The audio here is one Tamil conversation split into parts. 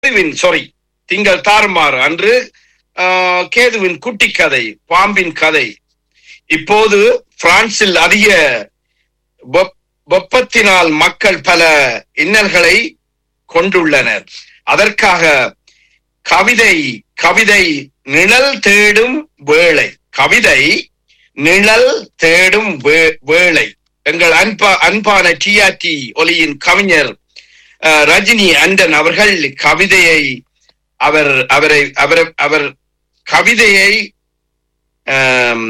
கேதுவின் சாரி திங்கள் தாறுமாறு அன்று ஆஹ், கேதுவின் குட்டி கதை பாம்பின் கதை இப்போது பிரான்சில் அதிக வெப்- வெப்பத்தினால் மக்கள் பல இன்னல்களை கொண்டுள்ளனர் அதற்காக கவிதை கவிதை நிழல் தேடும் வேளை கவிதை நிழல் தேடும் வே- வேளை எங்கள் அன்பா அன்பான டிஆர்டி ஒலியின் கவிஞர் அஹ், ரஜினி அண்டன் அவர்கள் கவிதையை அவர் அவரை அவர் அவர் கவிதையை ஆம்,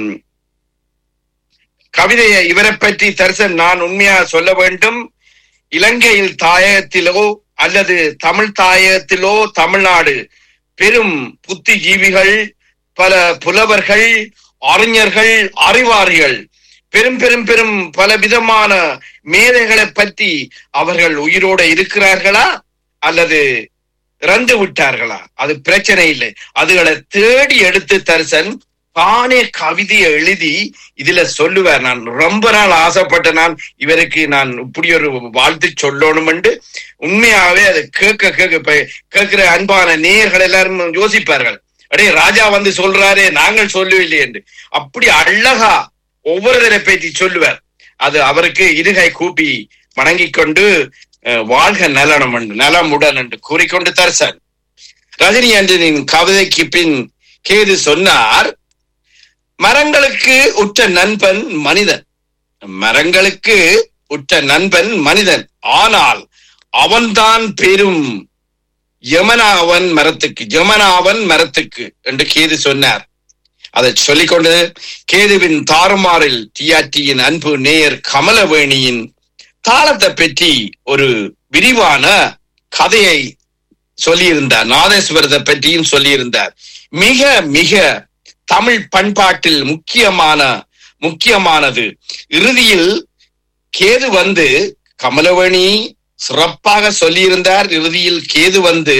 கவிதையை இவரை பற்றி தரிசன் நான் உண்மையா சொல்ல வேண்டும் இலங்கையில் தாயகத்திலோ அல்லது தமிழ் தாயகத்திலோ தமிழ்நாடு பெரும் புத்திஜீவிகள் பல புலவர்கள் அறிஞர்கள் அறிவாரிகள் பெரும் பெரும் பெரும் பல விதமான மேதைகளை பற்றி அவர்கள் உயிரோட இருக்கிறார்களா அல்லது இறந்து விட்டார்களா அது பிரச்சனை இல்லை அதுகளை தேடி எடுத்து தரிசன் தானே கவிதையை எழுதி இதுல சொல்லுவார் நான் ரொம்ப நாள் ஆசைப்பட்ட நான் இவருக்கு நான் இப்படி ஒரு வாழ்த்து சொல்லணும் உண்மையாவே அதை கேட்க கேட்க இப்ப கேட்கிற அன்பான நேயர்கள் எல்லாரும் யோசிப்பார்கள் அடே ராஜா வந்து சொல்றாரே நாங்கள் சொல்லவில்லை என்று அப்படி அழகா ஒவ்வொருவரை பற்றி சொல்லுவார் அது அவருக்கு இருகை கூப்பி வணங்கிக் கொண்டு அஹ், வாழ்க நலனம் என்று நலமுடன் என்று கூறிக்கொண்டு தரசன் ரஜினி அன்றனின் கவிதைக்கு பின் கேது சொன்னார் மரங்களுக்கு உற்ற நண்பன் மனிதன் மரங்களுக்கு உற்ற நண்பன் மனிதன் ஆனால் அவன்தான் பெரும் யமனாவன் மரத்துக்கு யமனாவன் மரத்துக்கு என்று கேது சொன்னார் அதை சொல்லிக்கொண்டு கேதுவின் தாறுமாறில் டிஆர்டியின் அன்பு நேயர் கமலவேணியின் தாளத்தை பற்றி ஒரு விரிவான கதையை சொல்லியிருந்தார் நாதேஸ்வரத்தை பற்றியும் சொல்லியிருந்தார் மிக மிக தமிழ் பண்பாட்டில் முக்கியமான முக்கியமானது இறுதியில் கேது வந்து கமலவேணி சிறப்பாக சொல்லியிருந்தார் இறுதியில் கேது வந்து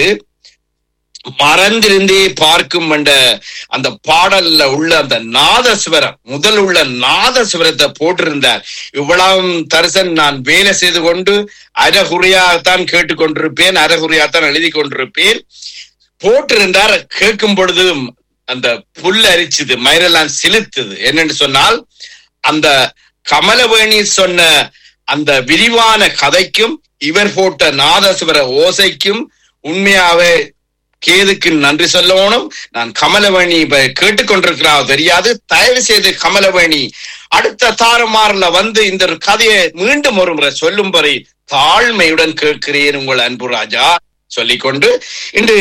மறந்திருந்தே பார்க்கும் என்ற அந்த பாடல்ல உள்ள அந்த நாதஸ்வரம் முதல் உள்ள நாதஸ்வரத்தை போட்டிருந்தார் இவ்வளவு தரிசன் நான் வேலை செய்து கொண்டு அரைகுறையாகத்தான் கேட்டுக்கொண்டிருப்பேன் அரைகுறையாகத்தான் எழுதி கொண்டிருப்பேன் போட்டிருந்தார் கேட்கும் பொழுது அந்த புல் அரிச்சுது மயிரெல்லாம் சிலுத்துது என்னன்னு சொன்னால் அந்த கமலவேணி சொன்ன அந்த விரிவான கதைக்கும் இவர் போட்ட நாதஸ்வர ஓசைக்கும் உண்மையாவே கேதுக்கு நன்றி சொல்லணும் நான் கமலவேணி இப்ப கேட்டுக்கொண்டிருக்கிறா தெரியாது தயவு செய்து கமலவேணி அடுத்த தாறுமாறுல வந்து இந்த ஒரு கதையை மீண்டும் ஒரு முறை சொல்லும்படி தாழ்மையுடன் கேட்கிறேன் உங்கள் அன்பு ராஜா சொல்லிக்கொண்டு இன்று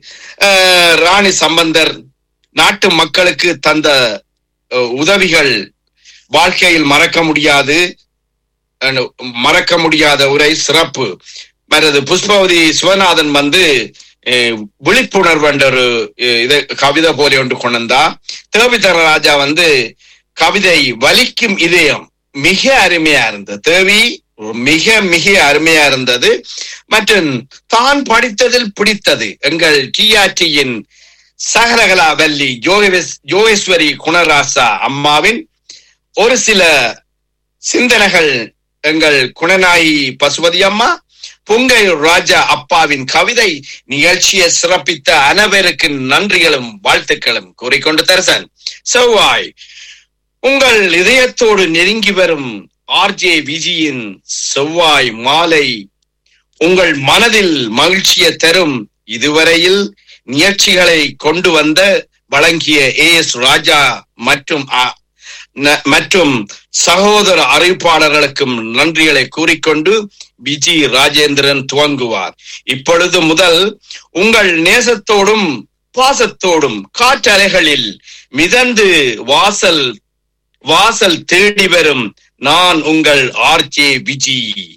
அஹ், ராணி சம்பந்தர் நாட்டு மக்களுக்கு தந்த அஹ், உதவிகள் வாழ்க்கையில் மறக்க முடியாது அஹ், மறக்க முடியாத உரை சிறப்பு மற்றது புஷ்பவதி சிவநாதன் வந்து அஹ், விழிப்புணர்வு என்ற ஒரு அஹ், இதை கவிதை போல ஒன்று கொண்டு வந்தா தேவிதர ராஜா வந்து கவிதை வலிக்கும் இதயம் மிக அருமையா இருந்தது தேவி மிக மிக அருமையா இருந்தது மற்றும் தான் படித்ததில் பிடித்தது எங்கள் டிஆர்டியின் சகலகலா வள்ளி யோகேஸ் யோகேஸ்வரி குணராசா அம்மாவின் ஒரு சில சிந்தனைகள் எங்கள் குணநாயகி பசுபதி அம்மா புங்கை ராஜா அப்பாவின் கவிதை நிகழ்ச்சியை சிறப்பித்த அனைவருக்கு நன்றிகளும் வாழ்த்துக்களும் கூறிக்கொண்டு தரசன் செவ்வாய் உங்கள் இதயத்தோடு நெருங்கி வரும் ஆர்ஜே விஜயின் செவ்வாய் மாலை உங்கள் மனதில் மகிழ்ச்சியை தரும் இதுவரையில் நிகழ்ச்சிகளை கொண்டு வந்த வழங்கிய ஏ எஸ் ராஜா மற்றும் அ- ந- மற்றும் சகோதர அறிவிப்பாளர்களுக்கும் நன்றிகளை கூறிக்கொண்டு விஜி ராஜேந்திரன் துவங்குவார் இப்பொழுது முதல் உங்கள் நேசத்தோடும் பாசத்தோடும் காற்றலைகளில் மிதந்து வாசல் வாசல் தேடி வரும் நான் உங்கள் ஆர்ஜே விஜி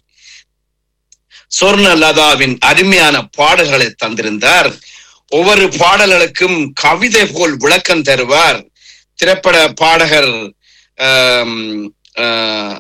சொர்ணலதாவின் அருமையான பாடல்களை தந்திருந்தார் ஒவ்வொரு பாடல்களுக்கும் கவிதை போல் விளக்கம் தருவார் திரைப்பட பாடகர் ஆம், ஆஹ்,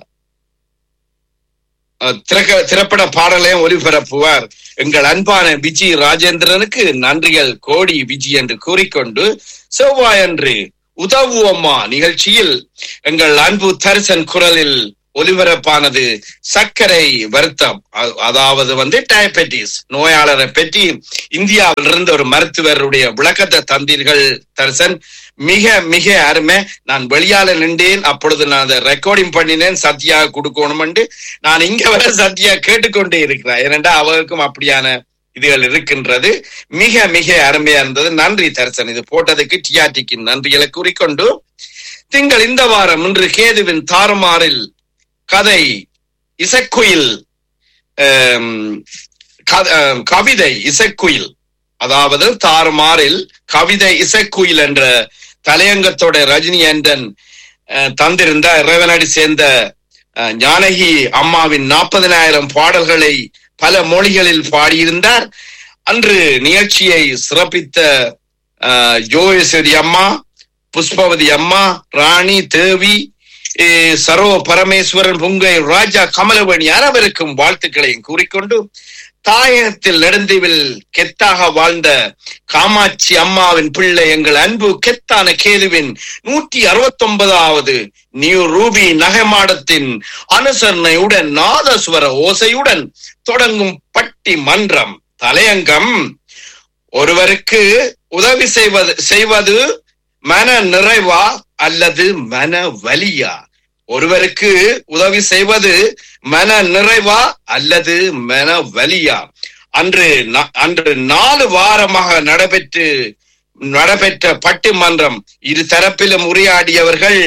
அஹ், திரைக்க- திரைப்பட பாடலையும் ஒளிபரப்புவார் எங்கள் அன்பான விஜி ராஜேந்திரனுக்கு நன்றிகள் கோடி விஜி என்று கூறிக்கொண்டு செவ்வாயன்று உதவுவோம்மா நிகழ்ச்சியில் எங்கள் அன்பு தரிசன் குரலில் ஒலிபரப்பானது சர்க்கரை வருத்தம் அ- அதாவது வந்து டயபெட்டிஸ் நோயாளரை பற்றி இந்தியாவில் இருந்த ஒரு மருத்துவருடைய விளக்கத்தை தந்தீர்கள் தரிசன் மிக மிக அருமை நான் வெளியால நின்றேன் அப்பொழுது நான் அதை ரெக்கார்டிங் பண்ணினேன் சத்யா கொடுக்கணும் நான் இங்க வர சத்யா கேட்டுக்கொண்டே இருக்கிறேன் ஏனென்றா அவருக்கும் அப்படியான இதுகள் இருக்கின்றது மிக மிக அருமையா இருந்தது நன்றி தரிசன் இது போட்டதுக்கு டிஆர்டிக்கு நன்றிகளை கூறிக்கொண்டு திங்கள் இந்த வாரம் இன்று கேதுவின் தாறுமாறில் கதை இசைக்குயில் ஆம், க- ஆம், கவிதை இசைக்குயில் அதாவது தாறுமாறில் கவிதை இசைக்குயில் என்ற தலையங்கத்தோட ரஜினி அண்டன் அஹ், தந்திருந்த இறைவனடி சேர்ந்த அஹ், ஞானகி அம்மாவின் நாற்பதினாயிரம் பாடல்களை பல மொழிகளில் பாடியிருந்தார் அன்று நிகழ்ச்சியை சிறப்பித்த அஹ், ஜோயஸ்வரி அம்மா புஷ்பவதி அம்மா ராணி தேவி eh, சரோ பரமேஸ்வரன் புங்கை ராஜா கமலவேணி அனைவருக்கும் வாழ்த்துக்களையும் கூறிக்கொண்டு தாயகத்தில் நெடுந்தீவில் கெத்தாக வாழ்ந்த காமாட்சி அம்மாவின் பிள்ளை எங்கள் அன்பு கெத்தான கேதுவின் நூற்றி அறுபத்தி ஒன்பதாவது நியூ ரூபி நகைமாடத்தின் அனுசரணையுடன் நாதஸ்வர ஓசையுடன் தொடங்கும் பட்டி மன்றம் தலையங்கம் ஒருவருக்கு உதவி செய்வது செய்வது மன நிறைவா அல்லது மன வலியா ஒருவருக்கு உதவி செய்வது மன நிறைவா அல்லது மன வலியா அன்று ந- அன்று நாலு வாரமாக நடைபெற்று நடைபெற்ற பட்டிமன்றம் இரு தரப்பிலும் உரையாடியவர்கள்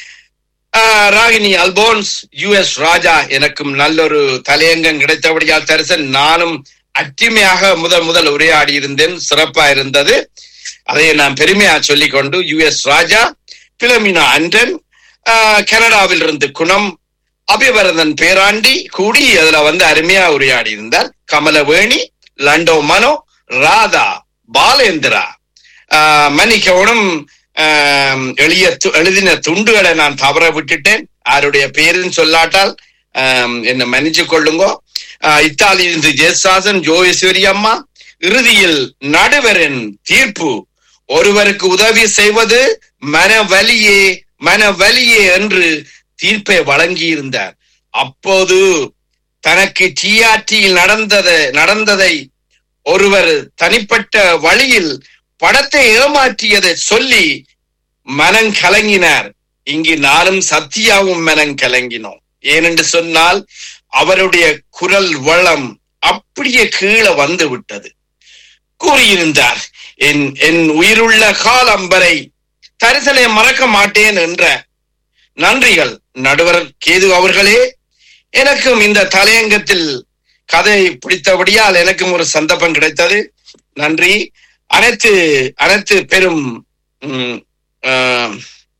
ஆஹ், ராகினி அல்போன்ஸ் யுஎஸ் ராஜா எனக்கும் நல்லொரு தலையங்கம் கிடைத்தபடியால் தரிசன் நானும் அற்றுமையாக முதல் முதல் உரையாடி இருந்தேன் சிறப்பா இருந்தது அதை நான் பெருமையா சொல்லிக்கொண்டு யுஎஸ் ராஜா பிலமினா அண்டன் ஆஹ், கனடாவில் இருந்து குணம் அபிவரதன் பேராண்டி கூடி அதுல வந்து அருமையா உரையாடி இருந்தார் கமலவேணி லண்டோ மனோ ராதா பாலேந்திரா ஆஹ், மன்னிக்கவும் ஆஹ், எளிய து- எழுதின துண்டுகளை நான் தவற விட்டுட்டேன் யாருடைய பேருன்னு சொல்லாட்டால் ஆஹ், என்னை மன்னிச்சு கொள்ளுங்கோ ஆஹ், இத்தாலியிலிருந்து ஜெயசாசன் ஜோயஸ்வரி அம்மா இறுதியில் நடுவரின் தீர்ப்பு ஒருவருக்கு உதவி செய்வது மனவலியே மனவலியே என்று தீர்ப்பை வழங்கியிருந்தார் அப்போது தனக்கு டிஆர்டியில் நடந்ததை நடந்ததை ஒருவர் தனிப்பட்ட வழியில் படத்தை ஏமாற்றியதை சொல்லி மனம் கலங்கினார் இங்கு நானும் சத்யாவும் மனம் கலங்கினோம் ஏனென்று சொன்னால் அவருடைய குரல் வளம் அப்படியே கீழே வந்து விட்டது கூறியிருந்தார் என் என் உயிருள்ள காலம் வரை தரிசனை மறக்க மாட்டேன் என்ற நன்றிகள் நடுவர் கேது அவர்களே எனக்கும் இந்த தலையங்கத்தில் கதை பிடித்தபடியால் எனக்கும் ஒரு சந்தர்ப்பம் கிடைத்தது நன்றி அனைத்து அனைத்து பெரும் ம், ஆஹ்,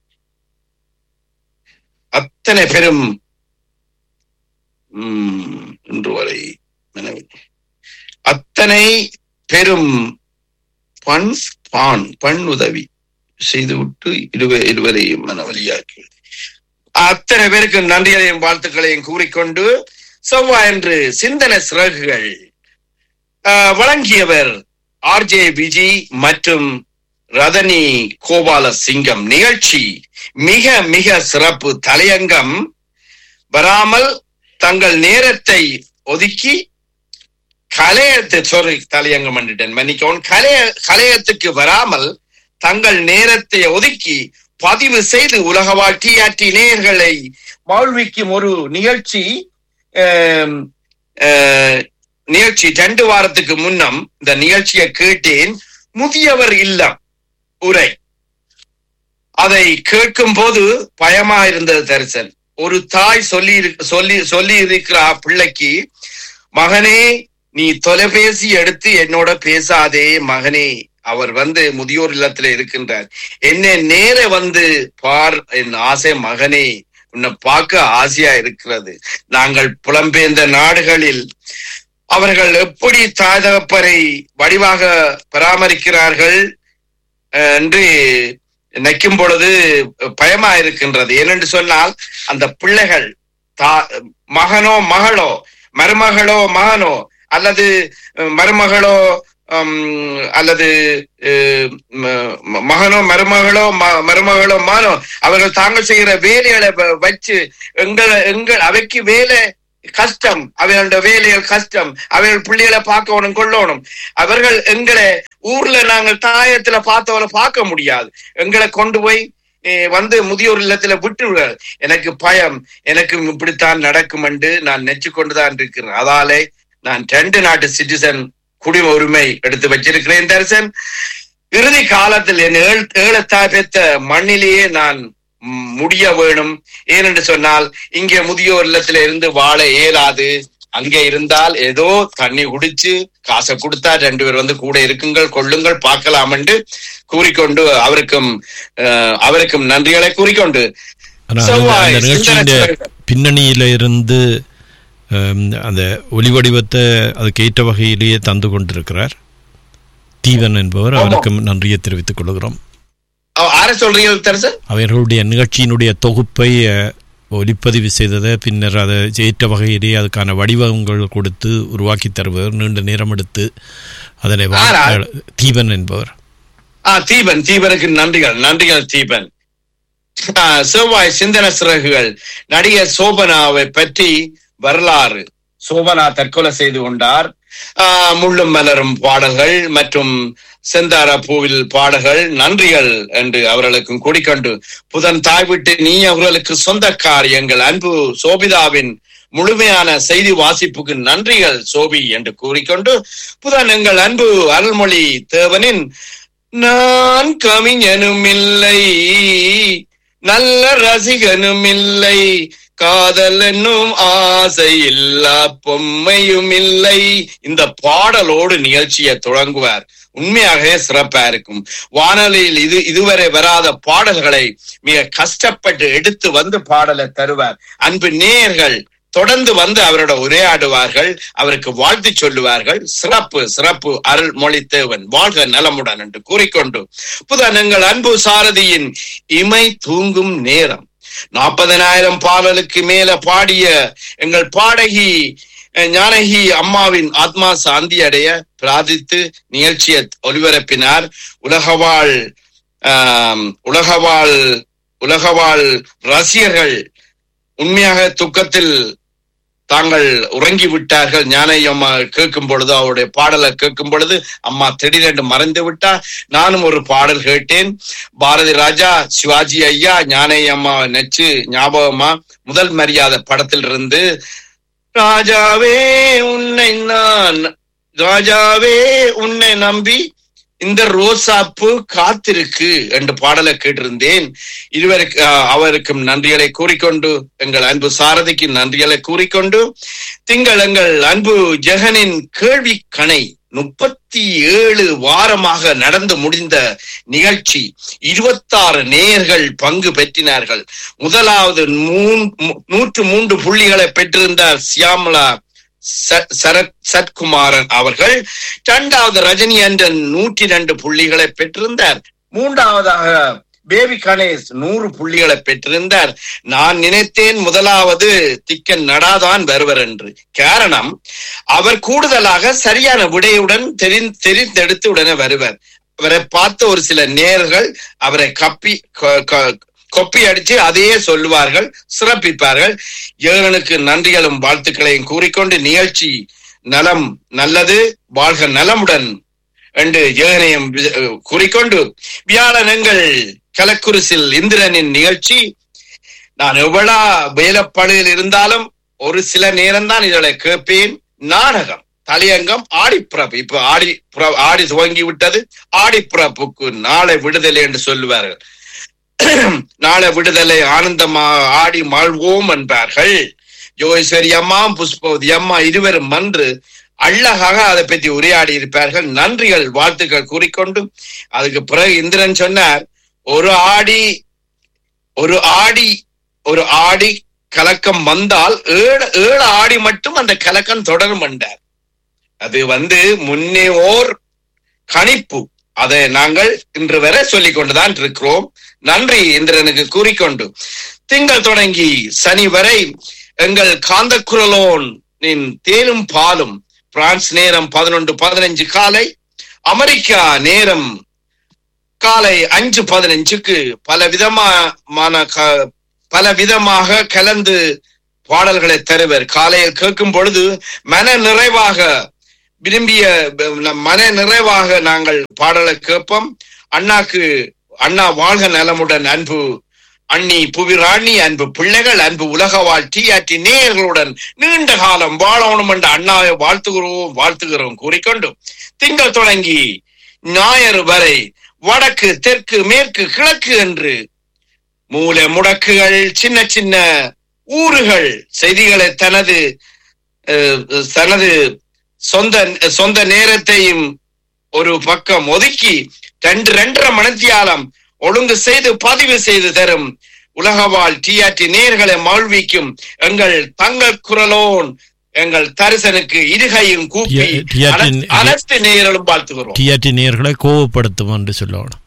அத்தனை பெரும் ம், இன்று வரை நினைவு. அத்தனை பெரும் பண் பான் பண் உதவி செய்துவிட்டு இருவ இருவரையும் மனவழியாக்கி அத்தனை பேருக்கு நன்றிகளையும் வாழ்த்துக்களையும் கூறிக்கொண்டு செவ்வாயன்று சிந்தனை சிறகுகள் ஆஹ், வழங்கியவர் ஆர்ஜே விஜி மற்றும் ரதனி கோபால சிங்கம் நிகழ்ச்சி மிக மிக சிறப்பு தலையங்கம் வராமல் தங்கள் நேரத்தை ஒதுக்கி கலையத்து sorry தலையங்கம் பண்ணிட்டேன் மன்னிக்கவும் கலைய கலையத்துக்கு வராமல் தங்கள் நேரத்தை ஒதுக்கி பதிவு செய்து உலக வாழ்க்கையாற்றி நேயர்களை வாழ்விக்கும் ஒரு நிகழ்ச்சி ஆம், ஆஹ், நிகழ்ச்சி ரெண்டு வாரத்துக்கு முன்னம் இந்த நிகழ்ச்சியை கேட்டேன் முதியவர் இல்லம் உரை அதை கேட்கும் போது பயமா இருந்தது தரிசன் ஒரு தாய் சொல்லி இரு- சொல்லி சொல்லி இருக்கிற பிள்ளைக்கு மகனே நீ தொலைபேசி எடுத்து என்னோட பேசாதே மகனே அவர் வந்து முதியோர் இல்லத்துல இருக்கின்றார் என்னை நேர வந்து பார் என் ஆசை மகனே உன்னை பார்க்க ஆசையா இருக்கிறது நாங்கள் புலம்பெயர்ந்த நாடுகளில் அவர்கள் எப்படி தாய் தகப்பரை வடிவாக பராமரிக்கிறார்கள் அஹ், என்று நிற்கும் பொழுது பயமா இருக்கின்றது ஏனென்று சொன்னால் அந்த பிள்ளைகள் தா மகனோ மகளோ மருமகளோ மகனோ அல்லது அஹ், மருமகளோ ஹம், அல்லது அஹ், ம- ம- மகனோ மருமகளோ ம- மருமகளோ மானோ அவர்கள் தாங்கள் செய்கிற வேலைகளை வ- வச்சு எங்கள் எங்கள் அவைக்கு வேலை கஷ்டம் அவர்களுடைய வேலைகள் கஷ்டம் அவர்கள் பிள்ளைகளை பார்க்கணும் கொள்ளணும் அவர்கள் எங்களை ஊர்ல நாங்கள் தாயத்துல பார்த்தவரை பார்க்க முடியாது எங்களை கொண்டு போய் eh, வந்து முதியோர் இல்லத்துல விட்டுவிடாது எனக்கு பயம் எனக்கு இப்படித்தான் நடக்கும் என்று நான் நெச்சு கொண்டுதான் இருக்கிறேன் அதாலே நான் ரெண்டு நாட்டு சிட்டிசன் குடிம உரிமை எடுத்து வச்சிருக்கிறேன் தரிசன் இறுதி காலத்தில் என் ஏழ் ஏழத்தாய் பெற்ற மண்ணிலேயே நான் ம், முடிய வேணும் ஏனென்று சொன்னால் இங்கே முதியோர் இல்லத்துல இருந்து வாழ இயலாது அங்கே இருந்தால் ஏதோ தண்ணி குடிச்சு காசை கொடுத்தா ரெண்டு பேர் வந்து கூட இருக்குங்கள் கொள்ளுங்கள் பார்க்கலாம் என்று கூறிக்கொண்டு அவருக்கும் அஹ், அவருக்கும் நன்றிகளை கூறிக்கொண்டு ஆனா அந்த- செவ்வாய், அந்த நிகழ்ச்சியின் சிந்தனை பின்னணியில இருந்து ஹம், அந்த ஒலி வடிவத்தை அதுக்கு ஏற்ற வகையிலேயே தந்து கொண்டிருக்கிறார் தீவன் என்பவர் ஆமா. அவருக்கும் நன்றியை தெரிவித்துக் கொள்கிறோம் அஹ், யாரை சொல்றீங்க தரிசன் அவர்களுடைய நிகழ்ச்சியினுடைய தொகுப்பை அஹ், ஒலிப்பதிவு செய்ததை பின்னர் அதை ஏற்ற வகையிலே அதுக்கான வடிவங்கள் கொடுத்து உருவாக்கி தருபவர் நீண்ட நேரம் எடுத்து அதனை வா- ஆரா? தீபன் என்பவர் ஆ தீபன் தீபனுக்கு நன்றிகள் நன்றிகள் தீபன் ஆ, செவ்வாய் சிந்தன சிறகுகள் நடிகர் சோபனாவை பற்றி வரலாறு சோபனா தற்கொலை செய்து கொண்டார் ஆ, முள்ளும் மலரும் பாடல்கள் மற்றும் செந்தார பூவில் பாடல்கள் நன்றிகள் என்று அவர்களுக்கும் கூடிக்கொண்டு புதன் தாய் விட்டு நீ அவர்களுக்கு சொந்தக்கார் எங்கள் அன்பு சோபிதாவின் முழுமையான செய்தி வாசிப்புக்கு நன்றிகள் சோபி என்று கூறிக்கொண்டு புதன் எங்கள் அன்பு அருள்மொழி தேவனின் நான் கவிஞனும் இல்லை நல்ல ரசிகனும் இல்லை காதல் என்னும் ஆசை இல்லா பொம்மையும் இல்லை இந்த பாடலோடு நிகழ்ச்சியை தொடங்குவார் உண்மையாகவே சிறப்பா இருக்கும் வானொலியில் இது இதுவரை வராத பாடல்களை மிக கஷ்டப்பட்டு எடுத்து வந்து பாடலை தருவார் அன்பு நேயர்கள் தொடர்ந்து வந்து அவரோட உரையாடுவார்கள் அவருக்கு வாழ்த்து சொல்லுவார்கள் சிறப்பு சிறப்பு அருள்மொழி தேவன் வாழ்க நலமுடன் என்று கூறிக்கொண்டு புதன் எங்கள் அன்பு சாரதியின் இமை தூங்கும் நேரம் நாற்பதனாயிரம் பாடலுக்கு மேல பாடிய எங்கள் பாடகி அஹ், ஞானகி அம்மாவின் ஆத்மா சாந்தி அடைய பிரார்த்தித்து நிகழ்ச்சியை ஒலிபரப்பினார் உலகவாழ் ஆம், உலகவாழ் உலகவாழ் ரசிகர்கள் உண்மையாக துக்கத்தில் தாங்கள் உறங்கி விட்டார்கள் ஞானை அம்மா கேட்கும் பொழுது அவருடைய பாடலை கேட்கும் பொழுது அம்மா திடீரென்று மறைந்து விட்டார் நானும் ஒரு பாடல் கேட்டேன் பாரதி ராஜா சிவாஜி ஐயா ஞானை அம்மா நெச்சு ஞாபகமா முதல் மரியாதை படத்தில் இருந்து ராஜாவே உன்னை நான் ராஜாவே உன்னை நம்பி இந்த ரோசாப்பு காத்திருக்கு என்று பாடலை கேட்டிருந்தேன் இருவருக்கு அஹ், அவருக்கும் நன்றிகளை கூறிக்கொண்டு எங்கள் அன்பு சாரதிக்கு நன்றிகளை கூறிக்கொண்டு திங்கள் எங்கள் அன்பு ஜெகனின் கேள்வி கணை முப்பத்தி ஏழு வாரமாக நடந்து முடிந்த நிகழ்ச்சி இருபத்தாறு நேயர்கள் பங்கு பெற்றினார்கள் முதலாவது மூன்- மு- நூற்று மூன்று புள்ளிகளை பெற்றிருந்தார் சியாமலா ச- சரத் சத்குமாரன் அவர்கள் இரண்டாவது ரஜினி அன்றன் நூற்றி ரெண்டு புள்ளிகளை பெற்றிருந்தார் மூன்றாவதாக பேபி கணேஷ் நூறு புள்ளிகளை பெற்றிருந்தார் நான் நினைத்தேன் முதலாவது திக்கன் நடாதான் வருவர் என்று காரணம் அவர் கூடுதலாக சரியான விடையுடன் தெரி தெரிந்தெடுத்து உடனே வருவர் அவரை பார்த்த ஒரு சில நேர்கள் அவரை கப்பி கொ- கொ- கொப்பி அடிச்சு அதையே சொல்லுவார்கள் சிறப்பிப்பார்கள் ஏகனுக்கு நன்றிகளும் வாழ்த்துக்களையும் கூறிக்கொண்டு நிகழ்ச்சி நலம் நல்லது வாழ்க நலமுடன் என்று ஏகனையும் வி- கூறிக்கொண்டு வியாழன் எங்கள் கலக்குரிசில் இந்திரனின் நிகழ்ச்சி நான் எவ்வளா வேலைப்படையில் இருந்தாலும் ஒரு சில நேரம் தான் இதனை கேட்பேன் நாடகம் தலையங்கம் ஆடிப்பிறப்பு இப்ப ஆடி பிற- ஆடி துவங்கி விட்டது ஆடிப்பிறப்புக்கு நாளை விடுதலை என்று சொல்லுவார்கள் நாளை விடுதலை ஆனந்தமா ஆடி மாழ்வோம் என்பார்கள் யோகேஸ்வரி அம்மா புஷ்பவதி அம்மா இருவரும் மன்று அழகாக அதை பற்றி உரையாடி இருப்பார்கள் நன்றிகள் வாழ்த்துக்கள் கூறிக்கொண்டு அதுக்கு பிறகு இந்திரன் சொன்னார் ஒரு ஆடி ஒரு ஆடி ஒரு ஆடி கலக்கம் வந்தால் ஏழு ஏழு ஆடி மட்டும் அந்த கலக்கம் தொடரும் என்றார் அது வந்து முன்னே ஓர் கணிப்பு அதை நாங்கள் இன்று வரை சொல்லிக் கொண்டுதான் இருக்கிறோம் நன்றி இந்திரனுக்கு கூறிக்கொண்டு திங்கள் தொடங்கி சனி வரை எங்கள் காந்தக்குரலோன் தேனும் பாலும் பிரான்ஸ் நேரம் பதினொன்று பதினஞ்சு காலை அமெரிக்கா நேரம் காலை அஞ்சு பதினஞ்சுக்கு பல விதமான க- பல விதமாக கலந்து பாடல்களை தருவர் காலையில் கேட்கும் பொழுது மன நிறைவாக விரும்பிய நம் மன நிறைவாக நாங்கள் பாடலை கேட்போம் அண்ணாக்கு அண்ணா வாழ்க நலமுடன் அன்பு அண்ணி புவிராணி அன்பு பிள்ளைகள் அன்பு உலக வாழ் டிஆர்டி நேயர்களுடன் நீண்ட காலம் வாழணும் என்ற அண்ணாவை வாழ்த்துகிறோம் வாழ்த்துகிறோம் கூறிக்கொண்டு திங்கள் தொடங்கி ஞாயிறு வரை வடக்கு தெற்கு மேற்கு கிழக்கு என்று மூல முடக்குகள் சின்ன சின்ன ஊறுகள் செய்திகளை தனது அஹ், தனது சொந்த சொந்த நேரத்தையும் ஒரு பக்கம் ஒதுக்கி ரெண்டு ரெண்டரை மணித்தியாலம் ஒழுங்கு செய்து பதிவு செய்து தரும் உலகவாழ் டிஆர்டி நேர்களை மகிழ்விக்கும் எங்கள் தங்கள் குரலோன் எங்கள் தரிசனுக்கு இருகையும் கூப்பி டி- TRT அனைத்து- அனைத்து நேயர்களும் வாழ்த்துகிறோம் டிஆர்டி நேர்களை கோவப்படுத்தும் என்று சொல்லணும்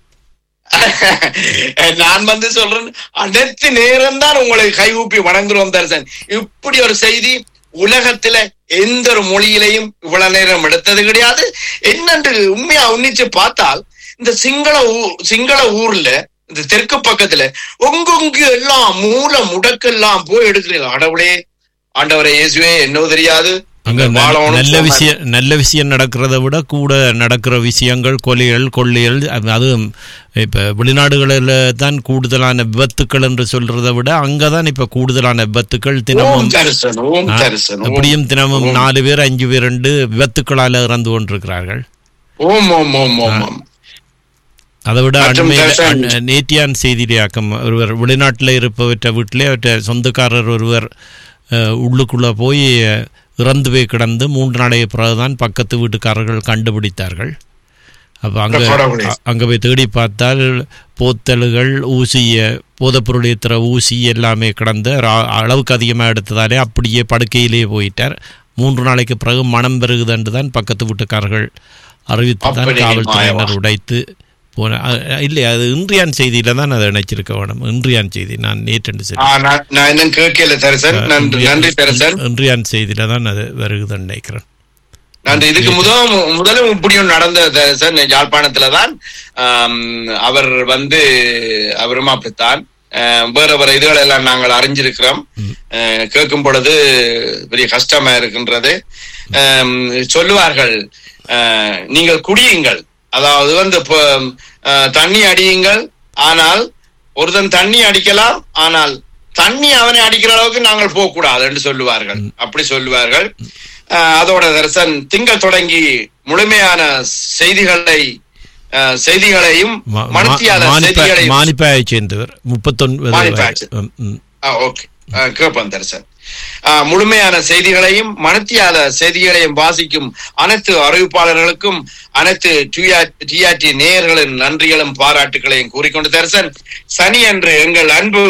நான் வந்து சொல்றேன் அனைத்து நேரம் தான் உங்களை கைகூப்பி வணங்குறோம் தரிசன் இப்படி ஒரு செய்தி உலகத்துல எந்த ஒரு மொழியிலையும் இவ்வளவு நேரம் எடுத்தது கிடையாது என்னன்று உண்மையா உன்னிச்சு பார்த்தால் இந்த சிங்கள ஊ- சிங்கள ஊர்ல இந்த தெற்கு பக்கத்துல ஒங்கொங்கு எல்லாம் மூல முடக்கெல்லாம் போய் எடுக்கிறீங்க ஆண்டவளே ஆண்டவரே இயேசுவே என்னவோ தெரியாது அங்க இந்த நல்ல- வாழணும் நல்ல போகாது. விஷயம் நல்ல விஷயம் நடக்கிறத விட கூட நடக்கிற விஷயங்கள் கொலைகள் கொள்ளைகள் அது- அதுவும் இப்ப வெளிநாடுகளில் தான் கூடுதலான விபத்துக்கள் என்று சொல்றதை விட அங்கதான் இப்ப கூடுதலான விபத்துக்கள் ஓம் தினமும் தரிசன் ஓம் ஆ, தரிசன் ஓம் எப்படியும் தினமும் ஓம். நாலு பேர் அஞ்சு பேர் ரெண்டு விபத்துக்களால இறந்து கொண்டிருக்கிறார்கள் ஓம் ஓம் ஓம் ஓம் ஓம் அதை விட மற்றும் அண்மையில தர்ஷன். அண்- நேத்தியான் செய்தியாக்கம் ஒருவர் வெளிநாட்டில் இருப்பவற்ற வீட்டிலே அவற்ற சொந்தக்காரர் ஒருவர் அஹ், உள்ளுக்குள்ள போய் அஹ், இறந்து போய் கிடந்து மூன்று நாளைய பிறகுதான் பக்கத்து வீட்டுக்காரர்கள் கண்டுபிடித்தார்கள் அப்போ அங்கே கடவுளே. அங்கே போய் தேடி பார்த்தால் போத்தல்கள் ஊசி போதைப்பொருள் ஏற்றுற ஊசி எல்லாமே கிடந்து ரா- அளவுக்கு அதிகமாக எடுத்ததாலே அப்படியே படுக்கையிலேயே போயிட்டார் மூன்று நாளைக்கு பிறகு மனம் பெருகுதன்று தான் பக்கத்து வீட்டுக்காரர்கள் அறிவித்து தான் அப்படி காவல்துறையினர் மாயவா. உடைத்து போன அ- அ- இல்லை அது இன்றியான் செய்தியில தான் அதை இணைச்சிருக்க வேணும் இன்றியான் செய்தி நான் நேற்று ஆ, சரி நான் நான் இன்னும் கேட்கல தரிசன் நன்றி நன்றி தரிசன் இன்றியான் செய்தியில தான் அது வருகுதுன்னு நினைக்கிறேன் நன்றி இதுக்கு முதல் முதலும் இப்படியும் நடந்த தரிசன் யாழ்ப்பாணத்துல தான் ஆம், அவர் வந்து அவரும் அப்படித்தான் அஹ், வேற வேற இதுகள் எல்லாம் நாங்கள் அறிஞ்சிருக்கிறோம் அஹ், கேட்கும் பொழுது பெரிய கஷ்டமா இருக்கின்றது அம், சொல்லுவார்கள் அஹ், நீங்கள் குடியுங்கள் அதாவது வந்து இப்போ, அஹ், தண்ணி அடியுங்கள் ஆனால் ஒருத்தன் தண்ணி அடிக்கலாம் ஆனால் தண்ணி அவனை அடிக்கிற அளவுக்கு நாங்கள் போக கூடாது என்று சொல்லுவார்கள் அப்படி சொல்லுவார்கள் அஹ், அதோட தரிசன் திங்கள் தொடங்கி முழுமையான செய்திகளை அஹ், செய்திகளையும் மா- மா- மனத்தியால மானிப்பா- செய்திகளையும் மானிப்பாயை சேர்ந்தவர் முப்பத்தொன்பது மானிப்பாய்ச்சி. வயது. ம், ம். ஓகே கேட்பேன் தரிசன் ஆஹ், முழுமையான செய்திகளையும் மனத்தியால செய்திகளையும் வாசிக்கும் அனைத்து அறிவிப்பாளர்களுக்கும் அனைத்து டிஆர்டி நேயர்களின் நன்றிகளும் பாராட்டுகளையும் கூறிக்கொண்டு தரிசன் சனி அன்று எங்கள் அன்பு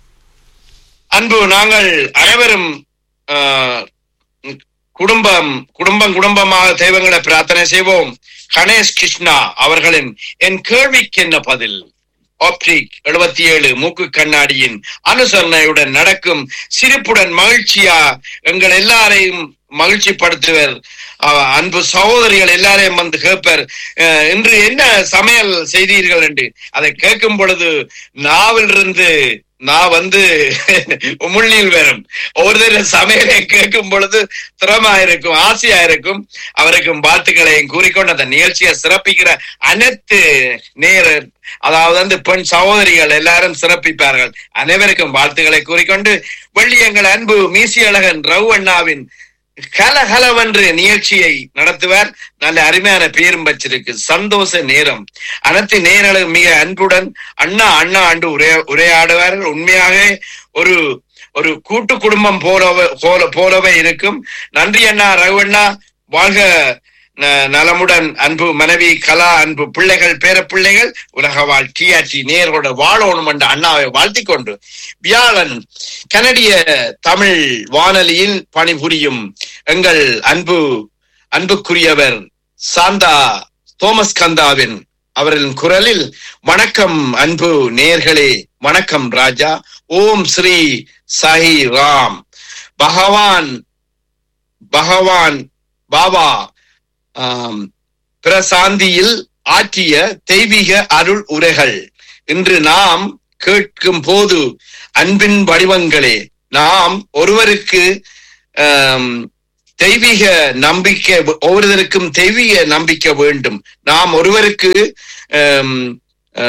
அன்பு நாங்கள் அனைவரும் ஆஹ், குடும்பம் குடும்பம் குடும்பமாக தெய்வங்களை பிரார்த்தனை செய்வோம் கணேஷ் கிருஷ்ணா அவர்களின் என் கேள்விக்கு என்ன பதில் ஆப்டிக் எழுபத்தி ஏழு மூக்கு கண்ணாடியின் அனுசரணையுடன் நடக்கும் சிரிப்புடன் மகிழ்ச்சியா எங்கள் எல்லாரையும் மகிழ்ச்சிப்படுத்துவர் அஹ், அன்பு சகோதரிகள் எல்லாரையும் வந்து கேட்பர் அஹ், இன்று என்ன சமையல் செய்தீர்கள் என்று அதை கேட்கும் பொழுது நாவிலிருந்து நான் வந்து உமிழ்நீர் வரும் ஒரு தடவை சமையலை கேட்கும் பொழுது திறமா இருக்கும் ஆசையா இருக்கும் அவருக்கும் வாழ்த்துக்களையும் கூறிக்கொண்டு அந்த நிகழ்ச்சியை சிறப்பிக்கிற அனைத்து நேர அதாவது வந்து பெண் சகோதரிகள் எல்லாரும் சிறப்பிப்பார்கள் அனைவருக்கும் வாழ்த்துக்களை கூறிக்கொண்டு வெள்ளி எங்கள் அன்பு மீசி அழகன் ரவு அண்ணாவின் கலகலவென்று நிகழ்ச்சியை நடத்துவார் நல்ல அருமையான பேரும் வச்சிருக்கு சந்தோஷ நேரம் அனைத்து நேரங்களும் மிக அன்புடன் அண்ணா அண்ணா அன்று உரைய உரையாடுவார்கள் உண்மையாக ஒரு ஒரு கூட்டு குடும்பம் போலவே போல போலவே இருக்கும் நன்றி அண்ணா ரகுவண்ணா வாழ்க ந- நலமுடன் அன்பு மனைவி கலா அன்பு பிள்ளைகள் பேர பிள்ளைகள் உலகவாழ் டிஆர்டி நேரோட வாழணும் என்ற அண்ணாவை வாழ்த்திக் கொண்டு வியாழன் கனடிய தமிழ் வானொலியில் பணிபுரியும் எங்கள் அன்பு அன்புக்குரியவர் சாந்தா தோமஸ் கந்தாவின் அவரின் குரலில் வணக்கம் அன்பு நேர்களே வணக்கம் ராஜா ஓம் ஸ்ரீ சாயி ராம் பகவான் பகவான் பாபா ஆம், பிரசாந்தியில் ஆற்றிய தெய்வீக அருள் உரைகள் இன்று நாம் கேட்கும் போது அன்பின் வடிவங்களே நாம் ஒருவருக்கு ஆம், தெய்வீக நம்பிக்கை ஒவ்வொருவருக்கும் தெய்வீக நம்பிக்கை வேண்டும் நாம் ஒருவருக்கு ஆம், ஆ,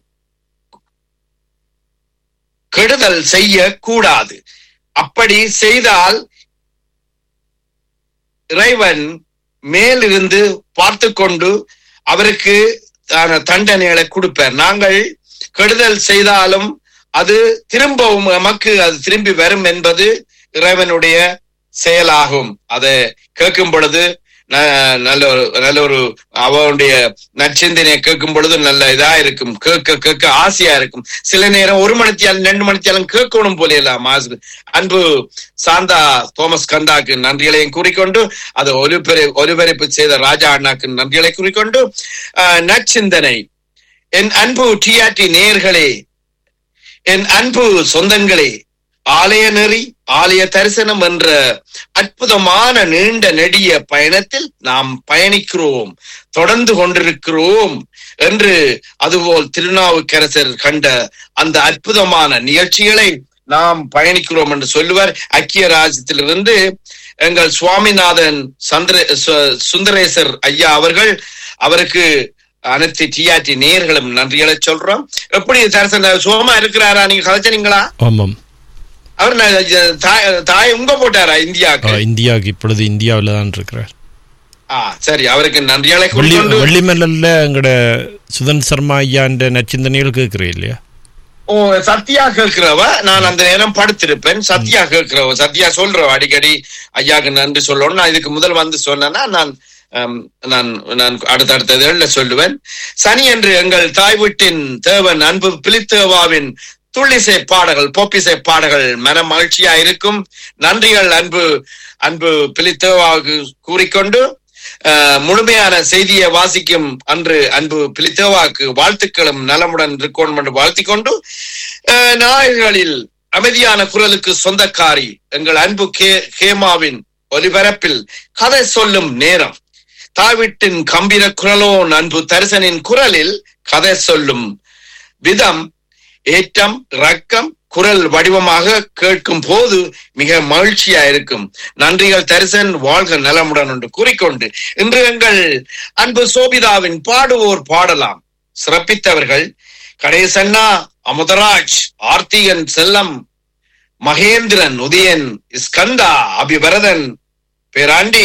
கெடுதல் செய்ய கூடாது அப்படி செய்தால் இறைவன் மேலிருந்து பார்த்து கொண்டு அவருக்கு ஆன தண்டனைகளை கொடுப்பார் நாங்கள் கெடுதல் செய்தாலும் அது திரும்பவும் நமக்கு அது திரும்பி வரும் என்பது இறைவனுடைய செயலாகும் அதை கேட்கும் பொழுது ந- நல்ல ஒரு நல்ல ஒரு அவனுடைய நற்சிந்தனையை கேட்கும் பொழுது நல்ல இதா இருக்கும் கேட்க கேட்க ஆசையா இருக்கும் சில நேரம் ஒரு மணித்தியாலும் ரெண்டு மணித்தியாலும் கேட்கணும் போல எல்லாம் ஆசை. அன்பு சாந்தா தோமஸ் கந்தாக்கு நன்றிகளையும் கூறிக்கொண்டு அது ஒலிபெரு ஒலிபரப்பு செய்த ராஜா அண்ணாக்கு நன்றிகளை கூறிக்கொண்டு ஆஹ், நற்சிந்தனை என் அன்பு டிஆர்டி நேயர்களே என் அன்பு சொந்தங்களே ஆலய நெறி ஆலய தரிசனம் என்ற அற்புதமான நீண்ட நெடிய பயணத்தில் நாம் பயணிக்கிறோம் தொடர்ந்து கொண்டிருக்கிறோம் என்று அதுபோல் திருநாவுக்கரசர் கண்ட அந்த அற்புதமான நிகழ்ச்சிகளை நாம் பயணிக்கிறோம் என்று சொல்லுவார் ஐக்கிய ராஜ்யத்திலிருந்து எங்கள் சுவாமிநாதன் சந்திர சு- சுந்தரேசர் ஐயா அவர்கள் அவருக்கு அனைத்து டிஆர்டி நேயர்களும் நன்றிகளை சொல்றோம் எப்படி தரிசன சுகமா இருக்கிறாரா நீங்க கலைச்சனீங்களா ஆமாம் அவர் ந- தாய் தாய் உங்க போட்டாரா ஆ, இந்தியாவுக்கு இந்தியாவுக்கு இப்பொழுது இந்தியாவில் தான் இருக்கிறார் ஆ சரி அவருக்கு நன்றிகளை வெள்ளி கொண்டு வெள்ளிமலல்ல எங்கட சுதன் சர்மா ஐயான்ற நச்சிந்தனைகள் கேட்கிறேன் இல்லையா ஓ சத்யா கேட்கிறவ நான் அந்த நேரம் படுத்திருப்பேன் சத்யா கேட்கிறவ சத்யா சொல்றவ அடிக்கடி ஐயாக்கு நன்றி சொல்லணும் நான் இதுக்கு முதல் வந்து சொன்னேன்னா நான் ஆம், நான் நான் அடுத்தடுத்த இதழ்ல சொல்லுவேன் சனி என்று எங்கள் தாய் வீட்டின் தேவன் அன்பு பிலித்தேவாவின் துள்ளிசை பாடல்கள் போப்பிசை பாடல்கள் மன மகிழ்ச்சியா இருக்கும் நன்றிகள் அன்பு அன்பு பிலித்தேவாவுக்கு கூறிக்கொண்டு அஹ், முழுமையான செய்தியை வாசிக்கும் அன்று அன்பு பிலித்தேவாக்கு வாழ்த்துக்களும் நலமுடன் இருக்கணும் என்று வாழ்த்திக் கொண்டு அஹ், நாயர்களில் அமைதியான குரலுக்கு சொந்தக்காரி எங்கள் அன்பு கே கேமாவின் ஒலிபரப்பில் கதை சொல்லும் நேரம் தாவிட்டின் கம்பீர குரலோன் அன்பு தரிசனின் குரலில் கதை சொல்லும் விதம் ஏற்றம் ரக்கம் குரல் வடிவமாக கேட்கும் போது மிக மகிழ்ச்சியா இருக்கும் நன்றிகள் தரிசன் வாழ்க நலமுடன் என்று கூறிக்கொண்டு இன்று எங்கள் அன்பு சோபிதாவின் பாடுவோர் பாடலாம் சிறப்பித்தவர்கள் கணேசண்ணா அமுதராஜ் ஆர்த்திகன் செல்லம் மகேந்திரன் உதயன் ஸ்கந்தா அபிபரதன் பேராண்டி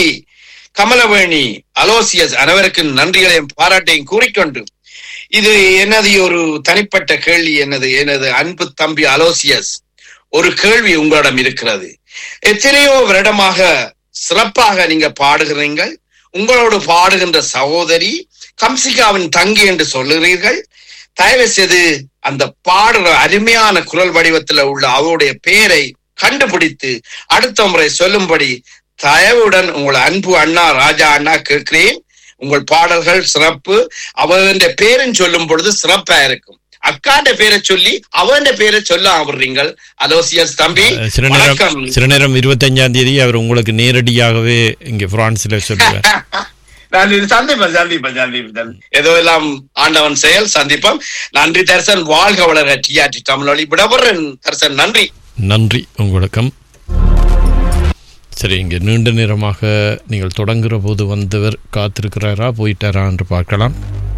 கமலவேணி அலோசியஸ் அனைவருக்கும் நன்றிகளையும் பாராட்டையும் கூறிக்கொண்டு இது எனது ஒரு தனிப்பட்ட கேள்வி எனது எனது அன்பு தம்பி அலோசியஸ் ஒரு கேள்வி உங்களிடம் இருக்கிறது எத்தனையோ வருடமாக சிறப்பாக நீங்க பாடுகிறீர்கள் உங்களோடு பாடுகின்ற சகோதரி கம்சிகாவின் தங்கி என்று சொல்லுகிறீர்கள் தயவு செய்து அந்த பாடுற அருமையான குரல் வடிவத்துல உள்ள அவருடைய பெயரை கண்டுபிடித்து அடுத்த முறை சொல்லும்படி தயவுடன் உங்கள் அன்பு அண்ணா ராஜா அண்ணா கேட்கிறேன் உங்கள் பாடல்கள் சிறப்பு அவன் பேரும் சொல்லும் பொழுது சிறப்பா இருக்கும் அக்காண்ட பேரை சொல்லி அவன் பேரை சொல்ல ஆவறீங்கள் அலோசியஸ் தம்பி அஹ், சில நேரம் வணக்கம் சில நேரம் இருபத்தஞ்சாம் தேதி அவர் உங்களுக்கு நேரடியாகவே இங்க பிரான்ஸ்ல சொல்லுவார் நான் இது சந்திப்பேன் சந்திப்பேன் சந்திப்பேன் ஏதோ எல்லாம் ஆண்டவன் செயல் சந்திப்போம் நன்றி தரிசன் வாழ்க வளர டிஆர்டி தமிழொலி விடவரன் தரிசன் நன்றி நன்றி உங்களுக்கும் சரி இங்கே நீண்ட நேரமாக நீங்கள் தொடங்குகிற போது வந்தவர் காத்திருக்கிறாரா போயிட்டாரா என்று பார்க்கலாம்